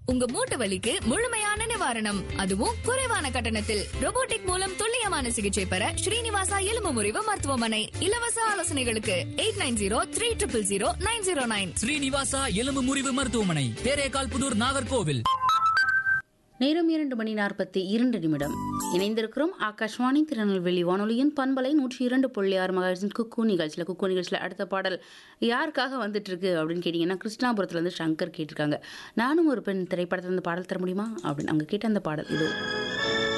உங்க மூட்டு வலிக்கு முழுமையான நிவாரணம் அதுவும் குறைவான கட்டணத்தில் robotic மூலம் துல்லியமான சிகிச்சை பெற ஸ்ரீனிவாசா எலும்பு முறிவு மருத்துவமனை இலவச ஆலோசனைகளுக்கு eight nine zero three triple zero nine zero nine Srinivasa எலும்பு முறிவு மருத்துவமனை தேரேகால் புதூர் நாகர்கோவில் நேரம் இரண்டு மணி நாற்பத்தி இரண்டு நிமிடம் இணைந்திருக்கிறோம் ஆகாஷ்வாணி திருநெல்வேலி வானொலியின் பண்பலை நூற்றி இரண்டு புள்ளி ஆறு மகாஜன் குக்கு நிகழ்ச்சியில் குக்கு நிகழ்ச்சியில் அடுத்த பாடல் யாருக்காக வந்துட்டு இருக்கு அப்படின்னு கேட்டிங்கன்னா கிருஷ்ணாபுரத்துலேருந்து சங்கர் கேட்டிருக்காங்க நானும் ஒரு பெண் திரைப்படத்துல இருந்து பாடல் தர முடியுமா அப்படின்னு அவங்க கேட்ட அந்த பாடல் இது